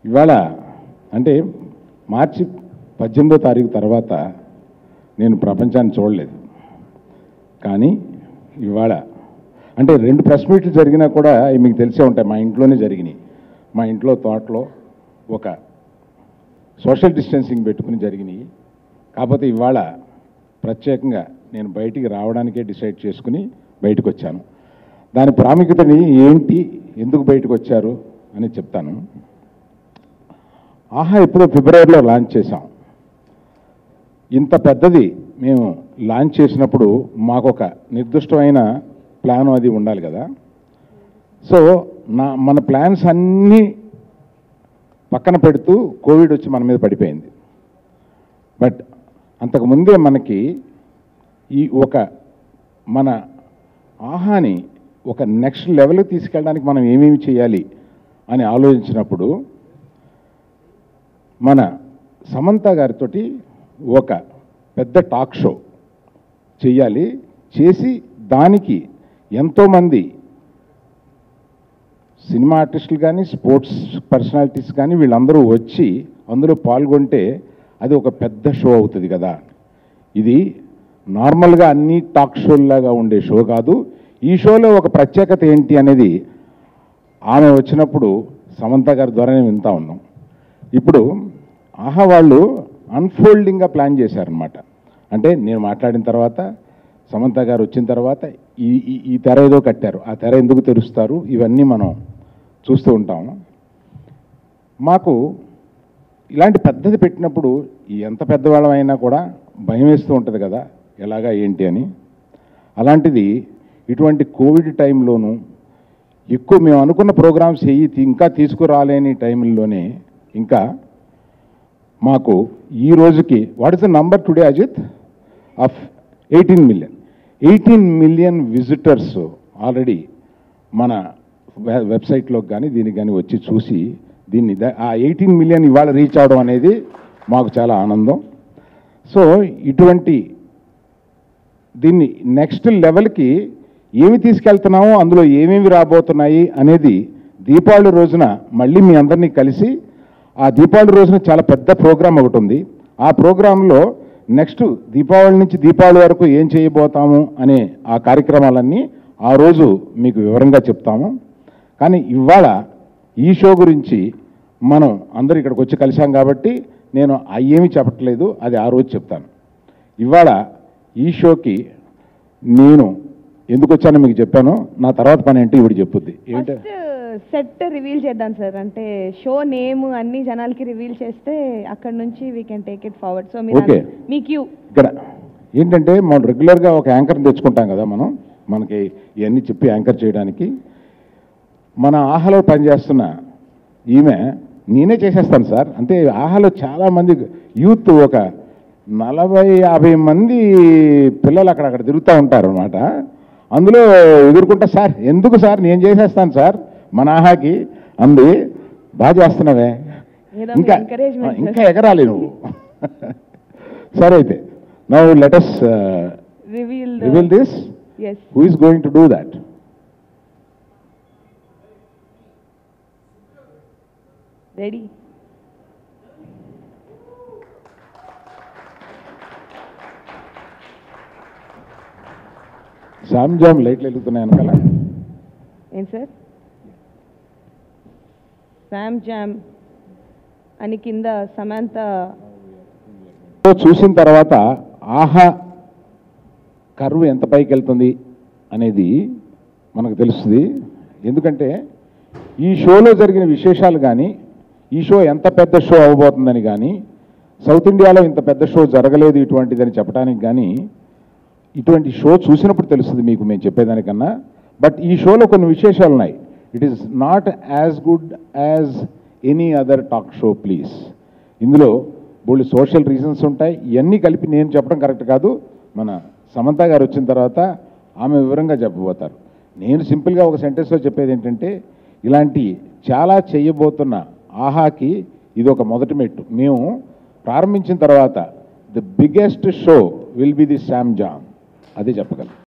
ఇవాళ అంటే మార్చి పద్దెనిమిదో తారీఖు తర్వాత నేను ప్రపంచాన్ని చూడలేదు కానీ ఇవాళ అంటే రెండు ప్రెస్ మీట్లు జరిగినా కూడా అవి మీకు తెలిసే ఉంటాయి మా ఇంట్లోనే జరిగినాయి మా ఇంట్లో తోటలో ఒక సోషల్ డిస్టెన్సింగ్ పెట్టుకుని జరిగినాయి కాకపోతే ఇవాళ ప్రత్యేకంగా నేను బయటికి రావడానికే డిసైడ్ చేసుకుని బయటకు వచ్చాను దాని ప్రాముఖ్యతని ఏంటి ఎందుకు బయటకు వచ్చారు అని చెప్తాను ఆహా ఎప్పుడో ఫిబ్రవరిలో లాంచ్ చేశాం ఇంత పెద్దది మేము లాంచ్ చేసినప్పుడు మాకు ఒక నిర్దిష్టమైన ప్లాన్ అది ఉండాలి కదా సో నా మన ప్లాన్స్ అన్నీ పక్కన పెడుతూ కోవిడ్ వచ్చి మన మీద పడిపోయింది బట్ అంతకుముందే మనకి ఈ ఒక మన ఆహాని ఒక నెక్స్ట్ లెవెల్కి తీసుకెళ్ళడానికి మనం ఏమేమి చేయాలి అని ఆలోచించినప్పుడు మన సమంత గారితోటి ఒక పెద్ద టాక్ షో చెయ్యాలి చేసి దానికి ఎంతోమంది సినిమా ఆర్టిస్టులు కానీ స్పోర్ట్స్ పర్సనాలిటీస్ కానీ వీళ్ళందరూ వచ్చి అందులో పాల్గొంటే అది ఒక పెద్ద షో అవుతుంది కదా ఇది నార్మల్గా అన్ని టాక్ షోల్లాగా ఉండే షో కాదు ఈ షోలో ఒక ప్రత్యేకత ఏంటి అనేది ఆమె వచ్చినప్పుడు సమంత గారి ద్వారానే వింటా ఉన్నాం ఇప్పుడు ఆహా వాళ్ళు అన్ఫోల్డింగ్గా ప్లాన్ చేశారనమాట అంటే నేను మాట్లాడిన తర్వాత సమంత గారు వచ్చిన తర్వాత ఈ ఈ- ఈ తెర ఏదో కట్టారు ఆ తెర ఎందుకు తెరుస్తారు ఇవన్నీ మనం చూస్తూ ఉంటాం మాకు ఇలాంటి పెద్దది పెట్టినప్పుడు ఎంత పెద్దవాళ్ళం అయినా కూడా భయం వేస్తూ ఉంటుంది కదా ఎలాగా ఏంటి అని అలాంటిది ఇటువంటి కోవిడ్ టైంలోనూ ఎక్కువ మేము అనుకున్న ప్రోగ్రామ్స్ ఏవి తీ- ఇంకా తీసుకురాలేని టైంలోనే ఇంకా మాకు ఈ రోజుకి what is the number today అజిత్ of eighteen million eighteen million visitors already మన వె- వెబ్సైట్లోకి కానీ దీనికి కానీ వచ్చి చూసి దీన్ని ద- ఆ ఎయిటీన్ మిలియన్ ఇవాళ రీచ్ అవడం అనేది మాకు చాలా ఆనందం సో ఇటువంటి దీన్ని నెక్స్ట్ లెవెల్కి ఏమి తీసుకెళ్తున్నామో అందులో ఏమేమి రాబోతున్నాయి అనేది దీపావళి రోజున మళ్ళీ మీ అందరినీ కలిసి ఆ దీపావళి రోజున చాలా పెద్ద ప్రోగ్రాం ఒకటి ఉంది ఆ ప్రోగ్రాంలో నెక్స్ట్ దీపావళి నుంచి దీపావళి వరకు ఏం చేయబోతాము అనే ఆ కార్యక్రమాలన్నీ ఆ రోజు మీకు వివరంగా చెప్తాము కానీ ఇవాళ ఈ షో గురించి మనం అందరూ ఇక్కడికి వచ్చి కలిసాం కాబట్టి నేను అయ్యేమి చెప్పట్లేదు అది ఆ రోజు చెప్తాను ఇవాళ ఈ షోకి నేను ఎందుకు వచ్చానో మీకు చెప్పాను నా తర్వాత పని ఏంటి ఇప్పుడు చెప్పుద్ది ఏంటంటే ఫస్ట్ సెట్ రివీల్ చేద్దాం సార్ అంటే షో నేమ్ అన్ని జనాలకి రివీల్ చేస్తే అక్కడ నుంచి we can take it forward so మీరు Okay. అన్- మీ క్యూ ఇక్కడ ఏంటంటే మనం రెగ్యులర్గా ఒక యాంకర్ని తెచ్చుకుంటాం కదా మనం మనకి ఇవన్నీ చెప్పి యాంకర్ చేయడానికి మన ఆహాలో పనిచేస్తున్న ఈమె నేనే చేసేస్తాను సార్ అంటే ఆహాలో చాలామంది యూత్ ఒక నలభై యాభై మంది పిల్లలు అక్కడక్కడ తిరుగుతూ ఉంటారు అనమాట అందులో ఎదుర్కొంటా సార్ ఎందుకు సార్ నేను చేసేస్తాను సార్ మన ఆహాకి అంది బాగా చేస్తున్నావే ఏదో ఇంకా మీ encouragement, ఆ, sir. ఇంకా ఎగరాలి నువ్వు సరే అయితే now let's reveal reveal this yes who is going to do that ready jam jam లైట్లు వెలుగుతున్నాయి వెనకాల ఏం సార్ శామ్ జామ్ అని కింద సమాంత సో చూసిన తర్వాత ఆహా కర్వ్ ఎంత పైకి వెళ్తుంది అనేది మనకు తెలుస్తుంది ఎందుకంటే ఈ షోలో జరిగిన విశేషాలు కానీ ఈ షో ఎంత పెద్ద షో అవ్వబోతుందని కానీ సౌత్ ఇండియాలో ఇంత పెద్ద షో జరగలేదు ఇటువంటిదని చెప్పడానికి కానీ ఇటువంటి షో చూసినప్పుడు తెలుస్తుంది మీకు మేము చెప్పేదానికన్నా బట్ ఈ షోలో కొన్ని విశేషాలు ఉన్నాయి it is not as good as any other talk show please ఇందులో బోళ్ళు సోషల్ రీజన్స్ ఉంటాయి ఇవన్నీ కలిపి నేను చెప్పడం కరెక్ట్ కాదు మన సమంత గారు వచ్చిన తర్వాత ఆమె వివరంగా చెప్పబోతారు నేను సింపుల్గా ఒక సెంటెన్స్లో చెప్పేది ఏంటంటే ఇలాంటి చాలా చేయబోతున్న ఆహాకి ఇది ఒక మొదటి మెట్టు మేము ప్రారంభించిన తర్వాత the biggest show will be the Sam Jam అదే చెప్పగలను